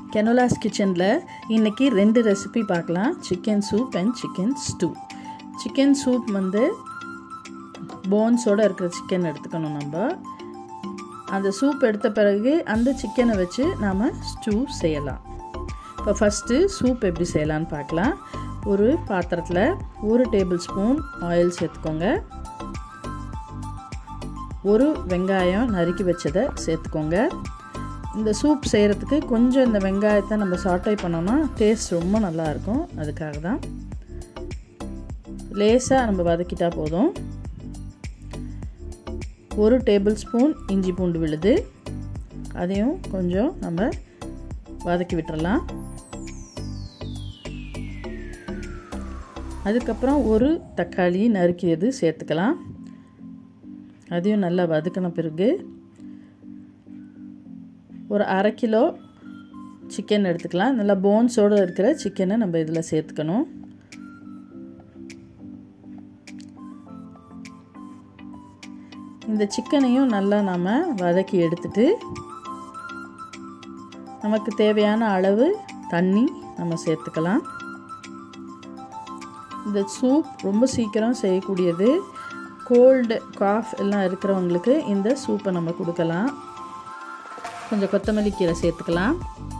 கெனோலாஸ் கிச்சனில் இன்றைக்கி ரெண்டு ரெசிபி பார்க்கலாம் chicken soup and chicken stew chicken soup வந்து போன்ஸோடு இருக்கிற சிக்கன் எடுத்துக்கணும் நம்ம அந்த சூப் எடுத்த பிறகு அந்த சிக்கனை வச்சு நாம் ஸ்டூ செய்யலாம் இப்போ ஃபஸ்ட்டு சூப் எப்படி செய்யலான்னு பார்க்கலாம் ஒரு பாத்திரத்தில் ஒரு டேபிள் ஸ்பூன் ஆயில் சேர்த்துக்கோங்க ஒரு வெங்காயம் நறுக்கி வச்சதை சேர்த்துக்கோங்க இந்த சூப் செய்கிறதுக்கு கொஞ்சம் இந்த வெங்காயத்தை நம்ம சாட்டை பண்ணோம்னா டேஸ்ட் ரொம்ப நல்லாயிருக்கும் அதுக்காக தான் லேசாக நம்ம வதக்கிட்டா போதும் ஒரு டேபிள் ஸ்பூன் இஞ்சி பூண்டு விழுது அதையும் கொஞ்சம் நம்ம வதக்கி விட்டுறலாம் அதுக்கப்புறம் ஒரு தக்காளி நறுக்கியது சேர்த்துக்கலாம் அதையும் நல்லா வதக்கின பிறகு ஒரு அரை கிலோ சிக்கன் எடுத்துக்கலாம் நல்லா போன்ஸோடு இருக்கிற சிக்கனை நம்ம இதில் சேர்த்துக்கணும் இந்த சிக்கனையும் நல்லா நாம் வதக்கி எடுத்துட்டு நமக்கு தேவையான அளவு தண்ணி நம்ம சேர்த்துக்கலாம் இந்த சூப் ரொம்ப சீக்கிரம் செய்யக்கூடியது கோல்டு காஃப் எல்லாம் இருக்கிறவங்களுக்கு இந்த சூப்பை நம்ம கொடுக்கலாம் கொஞ்சம் கொத்தமல்லி கீரை சேர்த்துக்கலாம்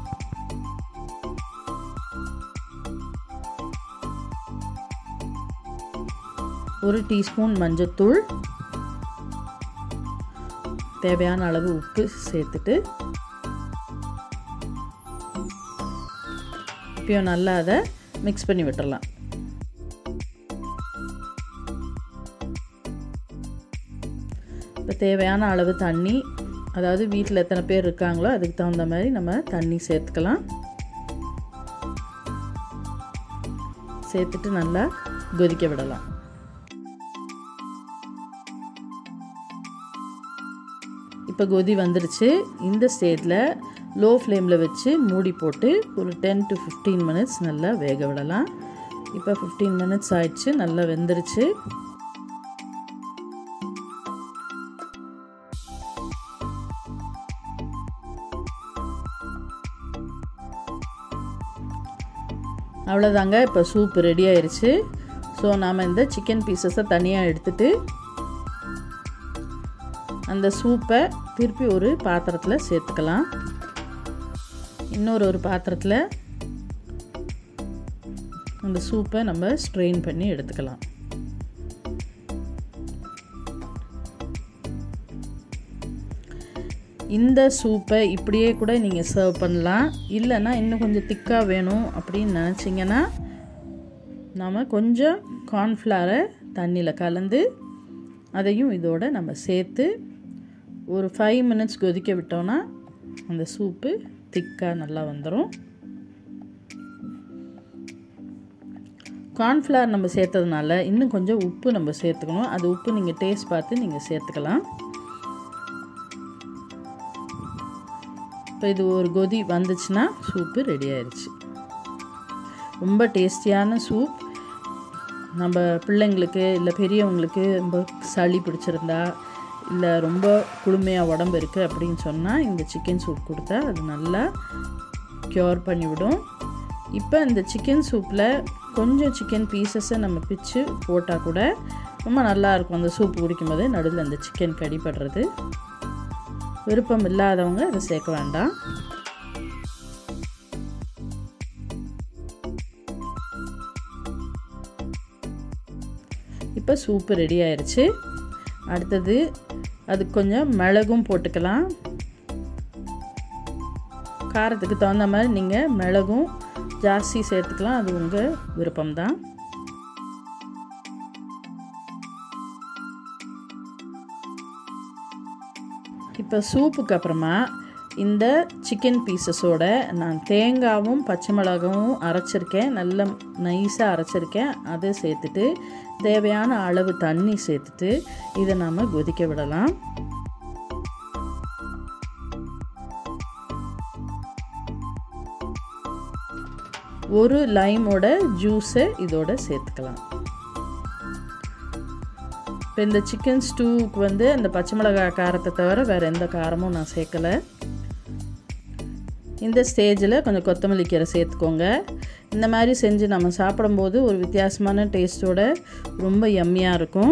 ஒரு டீஸ்பூன் மஞ்சத்தூள் தேவையான அளவு உப்பு சேர்த்துட்டு இப்பயும் நல்லா அதை மிக்ஸ் பண்ணி விட்டுறலாம் இப்போ தேவையான அளவு தண்ணி அதாவது வீட்டில் எத்தனை பேர் இருக்காங்களோ அதுக்கு தகுந்த மாதிரி நம்ம தண்ணி சேர்த்துக்கலாம் சேர்த்துட்டு நல்லா கொதிக்க விடலாம் இப்போ கொதி வந்துருச்சு இந்த ஸ்டேஜில் லோ ஃப்ளேமில் வச்சு மூடி போட்டு ஒரு டென் டு ஃபிஃப்டீன் மினிட்ஸ் நல்லா வேக விடலாம் இப்போ ஃபிஃப்டீன் மினிட்ஸ் ஆயிடுச்சு நல்லா வெந்துருச்சு அவ்வளோதாங்க இப்போ சூப் ரெடி ஆயிடுச்சு ஸோ நாம் இந்த சிக்கன் பீசஸை தனியாக எடுத்துட்டு அந்த சூப்பை திருப்பி ஒரு பாத்திரத்தில் சேர்த்துக்கலாம் இன்னொரு ஒரு பாத்திரத்தில் அந்த சூப்பை நம்ம ஸ்ட்ரெயின் பண்ணி எடுத்துக்கலாம் இந்த சூப்பை இப்படியே கூட நீங்கள் சர்வ் பண்ணலாம் இல்லைன்னா இன்னும் கொஞ்சம் திக்காக வேணும் அப்படின்னு நினச்சிங்கன்னா நம்ம கொஞ்சம் கார்ன்ஃப்ளவரை தண்ணியில் கலந்து அதையும் இதோட நம்ம சேர்த்து ஒரு ஃபைவ் மினிட்ஸ் கொதிக்க விட்டோன்னா அந்த சூப்பு திக்காக நல்லா வந்துடும் கார்ன்ஃப்ளவர் நம்ம சேர்த்ததுனால இன்னும் கொஞ்சம் உப்பு நம்ம சேர்த்துக்கணும் அது உப்பு நீங்கள் டேஸ்ட் பார்த்து நீங்கள் சேர்த்துக்கலாம் இப்போ இது ஒரு கொதி வந்துச்சுன்னா சூப்பு ரெடி ஆயிடுச்சு ரொம்ப டேஸ்டியான சூப் நம்ம பிள்ளைங்களுக்கு இல்லை பெரியவங்களுக்கு ரொம்ப சளி பிடிச்சிருந்தா இல்லை ரொம்ப குளுமையாக உடம்பு இருக்குது அப்படின்னு சொன்னால் இந்த சிக்கன் சூப் கொடுத்தா அது நல்லா க்யூர் பண்ணிவிடும் இப்போ இந்த சிக்கன் சூப்பில் கொஞ்சம் சிக்கன் பீசஸை நம்ம பிச்சு போட்டால் கூட ரொம்ப நல்லாயிருக்கும் அந்த சூப் குடிக்கும்போது நடுவில் அந்த சிக்கன் கடிப்படுறது விருப்பம் இல்லாதவங்க அதை சேர்க்க வேண்டாம் இப்போ சூப்பு ரெடி ஆயிடுச்சு அடுத்தது அதுக்கு கொஞ்சம் மிளகும் போட்டுக்கலாம் காரத்துக்கு தகுந்த மாதிரி நீங்கள் மிளகும் ஜாஸ்தி சேர்த்துக்கலாம் அது உங்கள் விருப்பம்தான் இப்போ சூப்புக்கு அப்புறமா இந்த சிக்கன் பீசஸோட நான் தேங்காவும் பச்சை மிளகாவும் அரைச்சிருக்கேன் நல்ல நைஸாக அரைச்சிருக்கேன் அதை சேர்த்துட்டு தேவையான அளவு தண்ணி சேர்த்துட்டு இதை நாம் கொதிக்க விடலாம் ஒரு லைமோட ஜூஸை இதோட சேர்த்துக்கலாம் இப்போ இந்த சிக்கன் ஸ்டூவுக்கு வந்து அந்த பச்சை மிளகாய் காரத்தை தவிர வேறு எந்த காரமும் நான் சேர்க்கலை இந்த ஸ்டேஜில் கொஞ்சம் கொத்தமல்லி கீரை சேர்த்துக்கோங்க இந்த மாதிரி செஞ்சு நம்ம சாப்பிடும்போது ஒரு வித்தியாசமான டேஸ்ட்டோட ரொம்ப யம்மியாக இருக்கும்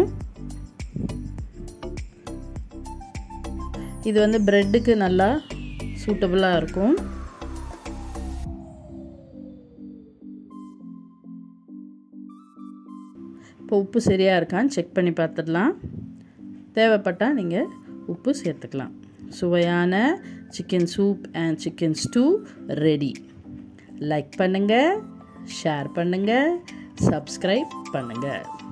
இது வந்து ப்ரெட்டுக்கு நல்லா சூட்டபுளாக இருக்கும் இப்போ உப்பு சரியாக இருக்கான்னு செக் பண்ணி பார்த்துடலாம் தேவைப்பட்டால் நீங்கள் உப்பு சேர்த்துக்கலாம் சுவையான chicken soup and chicken stew ready like பண்ணுங்கள் ஷேர் பண்ணுங்கள் சப்ஸ்கிரைப் பண்ணுங்கள்